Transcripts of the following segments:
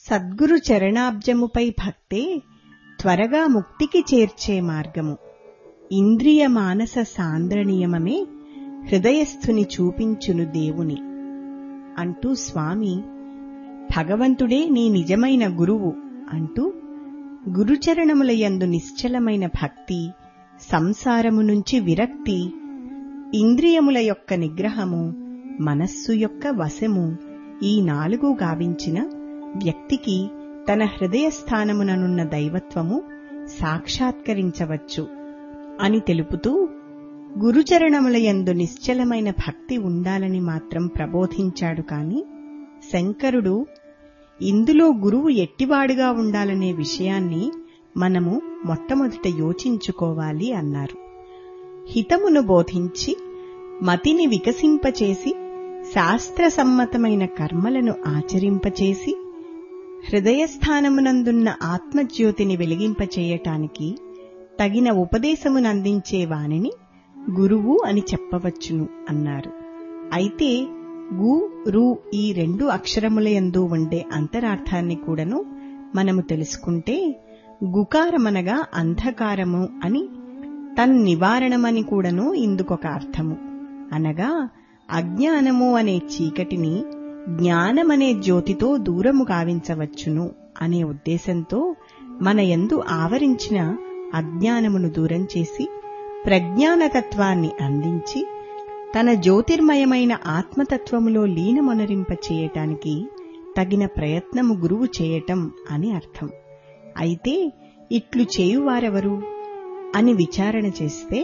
సద్గురు చరణాబ్జముపై భక్తే త్వరగా ముక్తికి చేర్చే మార్గము ఇంద్రియ మానస సాంద్ర నియమమే హృదయస్థుని చూపించును దేవుని అంటూ స్వామి భగవంతుడే నీ నిజమైన గురువు అంటూ గురుచరణములయందు నిశ్చలమైన భక్తి సంసారము నుంచి విరక్తి ఇంద్రియముల యొక్క నిగ్రహము మనస్సు యొక్క వశము ఈ నాలుగు గావించిన వ్యక్తికి తన హృదయస్థానముననున్న దైవత్వము సాక్షాత్కరించవచ్చు అని తెలుపుతూ గురుచరణములయందు నిశ్చలమైన భక్తి ఉండాలని మాత్రం ప్రబోధించాడు కాని శంకరుడు ఇందులో గురువు ఎట్టివాడుగా ఉండాలనే విషయాన్ని మనము మొట్టమొదట యోచించుకోవాలి అన్నారు హితమును బోధించి మతిని వికసింపచేసి శాస్త్రసమ్మతమైన కర్మలను ఆచరింపచేసి హృదయస్థానమునందున్న ఆత్మజ్యోతిని వెలిగింపచేయటానికి తగిన ఉపదేశమునందించే వానిని గురువు అని చెప్పవచ్చును అన్నారు అయితే గు రు ఈ రెండు అక్షరములయందు ఉండే అంతరార్థాన్ని కూడాను మనము తెలుసుకుంటే గుకారమనగా అంధకారము అని తన్ నివారణమని కూడాను ఇందుకొక అర్థము అనగా అజ్ఞానము అనే చీకటిని జ్ఞానమనే జ్యోతితో దూరము గావించవచ్చును అనే ఉద్దేశంతో మన యందు ఆవరించిన అజ్ఞానమును దూరం చేసి ప్రజ్ఞానతత్వాన్ని అందించి తన జ్యోతిర్మయమైన ఆత్మతత్వములో లీనమొనరింప చేయటానికి తగిన ప్రయత్నము గురువు చేయటం అని అర్థం అయితే ఇట్లు చేయువారెవరు అని విచారణ చేస్తే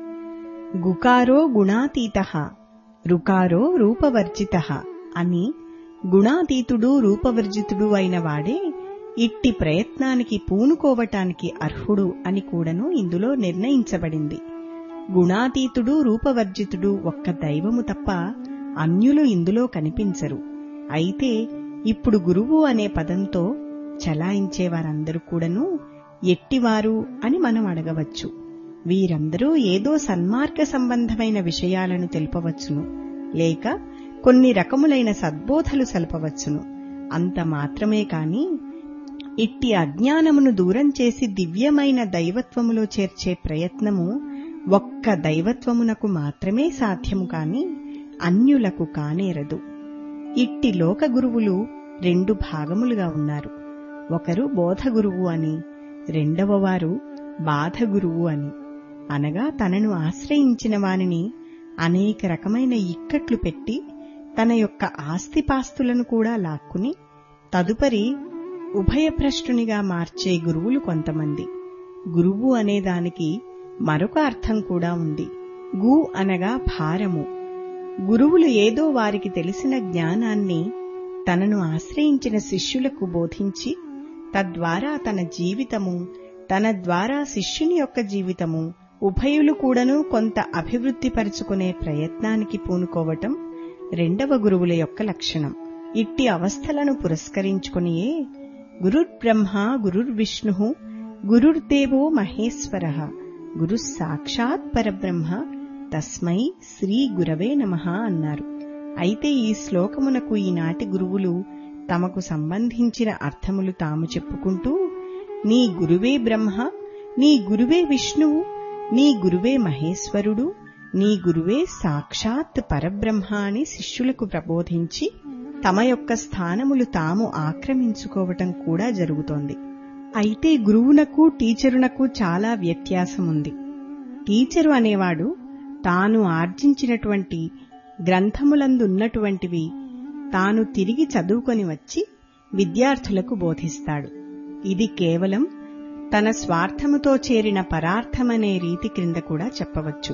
గుకారో గుణాతీత రుకారో రూపవర్జిత అని గుణాతీతుడు రూపవర్జితుడు అయిన వాడే ఇట్టి ప్రయత్నానికి పూనుకోవటానికి అర్హుడు అని కూడాను ఇందులో నిర్ణయించబడింది గుణాతీతుడు రూపవర్జితుడు ఒక్క దైవము తప్ప అన్యులు ఇందులో కనిపించరు అయితే ఇప్పుడు గురువు అనే పదంతో చలాయించేవారందరూ కూడాను ఎట్టివారు అని మనం అడగవచ్చు వీరందరూ ఏదో సన్మార్గ సంబంధమైన విషయాలను తెలుపవచ్చును లేక కొన్ని రకములైన సద్బోధలు సలపవచ్చును అంత మాత్రమే కాని ఇట్టి అజ్ఞానమును దూరం చేసి దివ్యమైన దైవత్వములో చేర్చే ప్రయత్నము ఒక్క దైవత్వమునకు మాత్రమే సాధ్యము కాని అన్యులకు కానేరదు ఇట్టి లోక గురువులు రెండు భాగములుగా ఉన్నారు ఒకరు బోధగురువు అని రెండవ వారు బాధగురువు అని అనగా తనను ఆశ్రయించిన వానిని అనేక రకమైన ఇక్కట్లు పెట్టి తన యొక్క ఆస్తిపాస్తులను కూడా లాక్కుని తదుపరి ఉభయభ్రష్టునిగా మార్చే గురువులు కొంతమంది గురువు అనేదానికి మరొక అర్థం కూడా ఉంది గు అనగా భారము గురువులు ఏదో వారికి తెలిసిన జ్ఞానాన్ని తనను ఆశ్రయించిన శిష్యులకు బోధించి తద్వారా తన జీవితము తన ద్వారా శిష్యుని యొక్క జీవితము ఉభయులు కూడాను కొంత అభివృద్ధి పరుచుకునే ప్రయత్నానికి పూనుకోవటం రెండవ గురువుల యొక్క లక్షణం ఇట్టి అవస్థలను పురస్కరించుకునియే గురుర్బ్రహ్మ గురుర్విష్ణు గురుర్దేవో మహేశ్వర గురు సాక్షాత్ పరబ్రహ్మ తస్మై శ్రీ గురవే నమ అన్నారు అయితే ఈ శ్లోకమునకు ఈనాటి గురువులు తమకు సంబంధించిన అర్థములు తాము చెప్పుకుంటూ నీ గురువే బ్రహ్మ నీ గురువే విష్ణువు నీ గురువే మహేశ్వరుడు నీ గురువే సాక్షాత్ పరబ్రహ్మ అని శిష్యులకు ప్రబోధించి తమ యొక్క స్థానములు తాము ఆక్రమించుకోవటం కూడా జరుగుతోంది అయితే గురువునకు టీచరునకు చాలా వ్యత్యాసముంది టీచరు అనేవాడు తాను ఆర్జించినటువంటి గ్రంథములందున్నటువంటివి తాను తిరిగి చదువుకొని వచ్చి విద్యార్థులకు బోధిస్తాడు ఇది కేవలం తన స్వార్థముతో చేరిన పరార్థమనే రీతి క్రింద కూడా చెప్పవచ్చు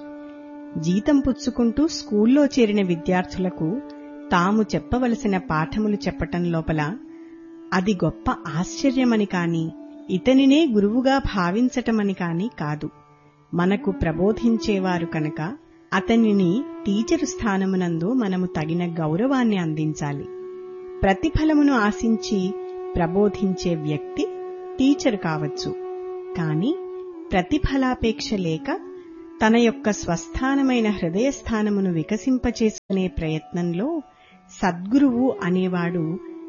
జీతం పుచ్చుకుంటూ స్కూల్లో చేరిన విద్యార్థులకు తాము చెప్పవలసిన పాఠములు చెప్పటం లోపల అది గొప్ప ఆశ్చర్యమని కాని ఇతనినే గురువుగా భావించటమని కాని కాదు మనకు ప్రబోధించేవారు కనుక అతనిని టీచరు స్థానమునందు మనము తగిన గౌరవాన్ని అందించాలి ప్రతిఫలమును ఆశించి ప్రబోధించే వ్యక్తి టీచర్ కావచ్చు కాని ప్రతిఫలాపేక్ష లేక తన యొక్క స్వస్థానమైన హృదయస్థానమును వికసింపచేసుకునే ప్రయత్నంలో సద్గురువు అనేవాడు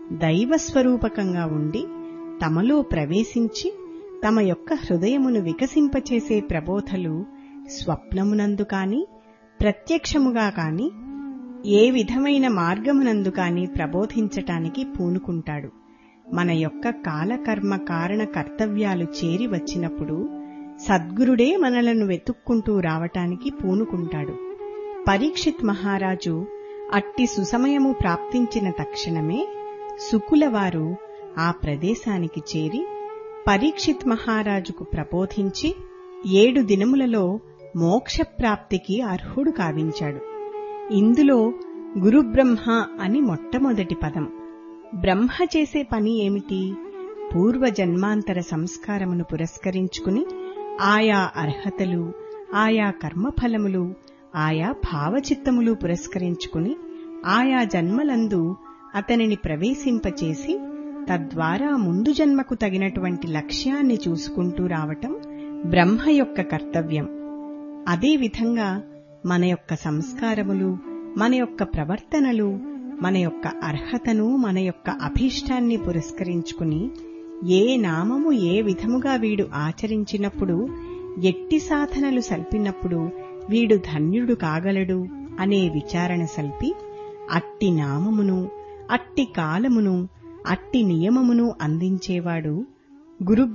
దైవస్వరూపకంగా ఉండి తమలో ప్రవేశించి తమ యొక్క హృదయమును వికసింపచేసే ప్రబోధలు స్వప్నమునందు కాని ప్రత్యక్షముగా కాని ఏ విధమైన మార్గమునందు కాని ప్రబోధించటానికి పూనుకుంటాడు మన యొక్క కాలకర్మ కారణ కర్తవ్యాలు చేరి వచ్చినప్పుడు సద్గురుడే మనలను వెతుక్కుంటూ రావటానికి పూనుకుంటాడు పరీక్షిత్ మహారాజు అట్టి సుసమయము ప్రాప్తించిన తక్షణమే సుకులవారు ఆ ప్రదేశానికి చేరి పరీక్షిత్ మహారాజుకు ప్రబోధించి ఏడు దినములలో మోక్షప్రాప్తికి అర్హుడు కావించాడు ఇందులో గురుబ్రహ్మ అని మొట్టమొదటి పదం బ్రహ్మ చేసే పని ఏమిటి పూర్వజన్మాంతర సంస్కారమును పురస్కరించుకుని ఆయా అర్హతలు ఆయా కర్మఫలములు ఆయా భావచిత్తములు పురస్కరించుకుని ఆయా జన్మలందు అతనిని ప్రవేశింపచేసి తద్వారా ముందు జన్మకు తగినటువంటి లక్ష్యాన్ని చూసుకుంటూ రావటం బ్రహ్మ యొక్క కర్తవ్యం అదేవిధంగా మన యొక్క సంస్కారములు మన యొక్క ప్రవర్తనలు మన యొక్క అర్హతను మన యొక్క అభీష్టాన్ని పురస్కరించుకుని ఏ నామము ఏ విధముగా వీడు ఆచరించినప్పుడు ఎట్టి సాధనలు సల్పినప్పుడు వీడు ధన్యుడు కాగలడు అనే విచారణ సల్పి అట్టి నామమును అట్టి కాలమును అట్టి నియమమును అందించేవాడు గురు